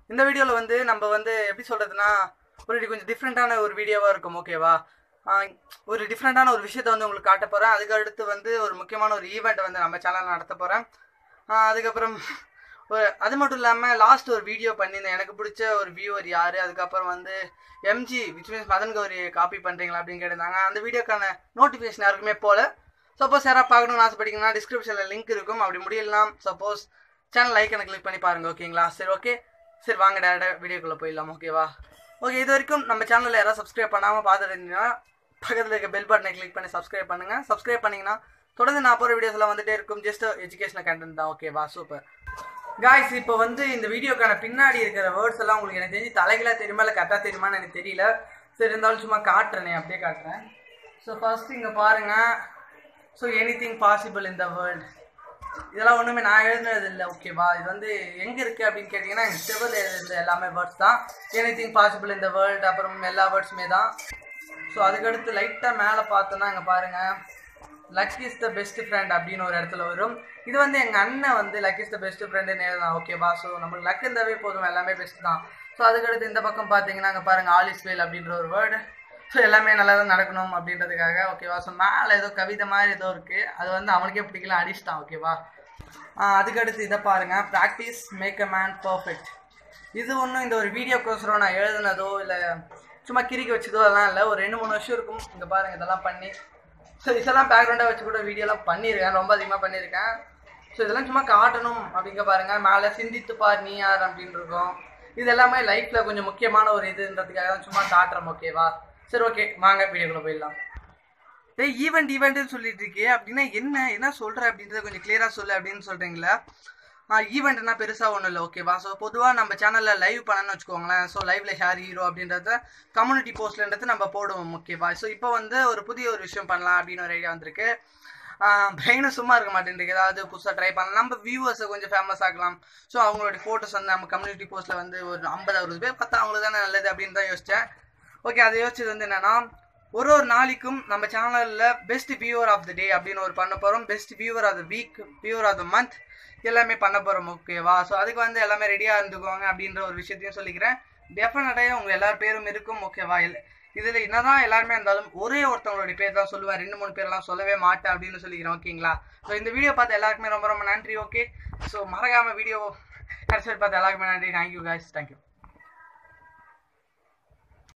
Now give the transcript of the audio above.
இந்த வீடியோவில் வந்து நம்ம வந்து எப்படி சொல்கிறதுனா ஒரு கொஞ்சம் டிஃப்ரெண்ட்டான ஒரு வீடியோவாக இருக்கும் ஓகேவா ஆஹ் ஒரு டிஃப்ரெண்ட்டான ஒரு விஷயத்தை வந்து உங்களுக்கு காட்ட போகிறேன் அதுக்கு அடுத்து வந்து ஒரு முக்கியமான ஒரு ஈவெண்ட் வந்து நம்ம சேனலில் நடத்த போகிறேன் அதுக்கப்புறம் ஒரு அது மட்டும் இல்லாமல் லாஸ்ட் ஒரு வீடியோ பண்ணியிருந்தேன் எனக்கு பிடிச்ச ஒரு வியூவர் யார் அதுக்கப்புறம் வந்து M G which means Madan Gowri copy பண்ணுறீங்களா அப்படின்னு கேட்டிருந்தாங்க அந்த வீடியோக்கான நோட்டிஃபிகேஷன் யாருக்குமே போல சப்போஸ் யாராவது பார்க்கணும்னு ஆசைப்பட்டீங்கன்னா டிஸ்கிரிப்ஷனில் லிங்க் இருக்கும் அப்படி முடியலாம் சப்போஸ் சேனல் லைக் எனக்கு கிளிக் பண்ணி பாருங்க ஓகேங்களா சரி ஓகே சரி வாங்க டேரக்டாக வீடியோக்குள்ளே போயிடலாம் ஓகேவா ஓகே இது வரைக்கும் நம்ம சேனலில் யாராவது சப்ஸ்கிரைப் பண்ணாமல் பார்த்துட்டு இருந்தீங்கன்னா பக்கத்தில் இருக்க பெல் பட்டனை கிளிக் பண்ணி சப்ஸ்கிரைப் பண்ணுங்கள் சப்ஸ்கிரைப் பண்ணிங்கன்னா தொடர்ந்து நான் போகிற வீடியோஸ்லாம் வந்துட்டே இருக்கும் ஜஸ்ட் எஜுகேஷனல் கண்டென்ட் தான் ஓகேவா சூப்பர் காய்ஸ் இப்போ வந்து இந்த வீடியோக்கான பின்னாடி இருக்கிற வேர்ட்ஸ் எல்லாம் உங்களுக்கு எனக்கு தெரிஞ்சு தலைகளாக தெரியுமா இல்லை கரெக்டாக தெரியுமான்னு எனக்கு தெரியல சரி இருந்தாலும் சும்மா காட்டுறேனே அப்படியே காட்டுறேன் ஸோ ஃபர்ஸ்ட் இங்கே பாருங்கள் so anything possible in the world இதெல்லாம் ஒன்றுமே நான் எழுதுனது இல்லை ஓகேவா இது வந்து எங்கே இருக்குது அப்படின்னு கேட்டிங்கன்னா எங்கள் செவல் எழுதுறது எல்லாமே வேர்ட்ஸ் தான் எனி திங் பாசிபிள் இந்த வேர்ல்டு அப்புறம் எல்லா வேர்ட்ஸுமே தான் ஸோ அதுக்கடுத்து லைட்டாக மேலே பார்த்தோன்னா இங்கே பாருங்கள் luck is the best friend அப்படின்னு ஒரு இடத்துல வரும் இது வந்து எங்கள் அண்ணன் வந்து லக் இஸ் த பெஸ்ட் ஃப்ரெண்டுன்னு எழுதலாம் ஓகேவா ஸோ நம்மளுக்கு லக் இருந்தாவே போதும் எல்லாமே பெஸ்ட் தான் ஸோ அதுக்கடுத்து இந்த பக்கம் பார்த்தீங்கன்னா அங்கே பாருங்கள் ஆல் இஸ் வேல் அப்படின்ற ஒரு வேர்டு ஸோ எல்லாமே நல்லா தான் நடக்கணும் அப்படின்றதுக்காக ஓகேவா ஸோ மேலே ஏதோ கவிதை மாதிரி ஏதோ இருக்குது அது வந்து அவனுக்கே பிடிக்கல அடிச்சிட்டான் ஓகேவா அதுக்கடுத்து இதை பாருங்கள் practice make a man perfect இது ஒன்றும் இந்த ஒரு வீடியோக்கோசரம் நான் எழுதுனதோ இல்லை சும்மா கிறுக்கி வச்சதோ அதெல்லாம் இல்லை ஒரு ரெண்டு மூணு வருஷம் இருக்கும் இங்கே பாருங்கள் இதெல்லாம் பண்ணி ஸோ இதெல்லாம் பேக்ரவுண்டாக வச்சு கூட வீடியோலாம் பண்ணியிருக்கேன் ரொம்ப அதிகமாக பண்ணியிருக்கேன் ஸோ இதெல்லாம் சும்மா காட்டணும் அப்படிங்க பாருங்கள் மேலே சிந்தித்து பார் நீ யார் அப்படின்னு இருக்கும் இது எல்லாமே லைஃப்பில் கொஞ்சம் முக்கியமான ஒரு இதுன்றதுக்காக தான் சும்மா காட்டுறோம் ஓகேவா சரி ஓகே வாங்க வீடியோக்குள்ளே போயிடலாம் டேய் ஈவெண்ட் ஈவெண்ட்னு சொல்லிட்டு இருக்கே அப்படின்னா என்ன என்ன சொல்கிற அப்படின்றத கொஞ்சம் கிளியராக சொல்லு அப்படின்னு சொல்கிறீங்களா ஈவெண்ட்னா பெருசாக ஒன்றும் இல்லை ஓகேவா ஸோ பொதுவாக நம்ம சேனலில் லைவ் பண்ணணும்னு வச்சுக்கோங்களேன் ஸோ லைவ்ல ஷேர் ஹீரோ அப்படின்றத கம்யூனிட்டி போஸ்ட்லன்றது நம்ம போடுவோம் ஓகேவா ஸோ இப்போ வந்து ஒரு புதிய ஒரு விஷயம் பண்ணலாம் அப்படின்னு ஒரு ஐடியா வந்திருக்கு பிரெயினும் சும்மா இருக்க மாட்டேங்குது ஏதாவது புதுசாக ட்ரை பண்ணலாம் நம்ம வியூவர்ஸை கொஞ்சம் ஃபேமஸ் ஆகலாம் ஸோ அவங்களோட ஃபோட்டோஸ் வந்து நம்ம கம்யூனிட்டி போஸ்ட்டில் வந்து ஒரு ஐம்பது அறுபது பேர் பார்த்தா அவங்களுக்கு தானே நல்லது அப்படின்னு தான் யோசித்தேன் ஓகே அதை யோசிச்சது வந்து என்னன்னா ஒரு ஒரு நாளைக்கும் நம்ம சேனலில் best viewer of the day அப்படின்னு ஒரு பண்ண போகிறோம் best viewer of the week viewer of the month எல்லாமே பண்ண போகிறோம் ஓகேவா ஸோ அதுக்கு வந்து எல்லாமே ரெடியாக இருந்துக்குவாங்க அப்படின்ற ஒரு விஷயத்தையும் சொல்லிக்கிறேன் டெஃபினட்டாக உங்கள் எல்லார் பேரும் இருக்கும் ஓகேவா இல்லை இதில் என்னதான் எல்லாருமே இருந்தாலும் ஒரே ஒருத்தவங்களுடைய பேர் தான் சொல்லுவேன் ரெண்டு மூணு பேர்லாம் சொல்லவே மாட்டேன் அப்படின்னு சொல்லிக்கிறேன் ஓகேங்களா ஸோ இந்த வீடியோ பார்த்த எல்லாருக்குமே ரொம்ப ரொம்ப நன்றி ஓகே ஸோ மறக்காமல் வீடியோ கடைசி பார்த்த எல்லாருக்குமே நன்றி தேங்க்யூ guys தேங்க்யூ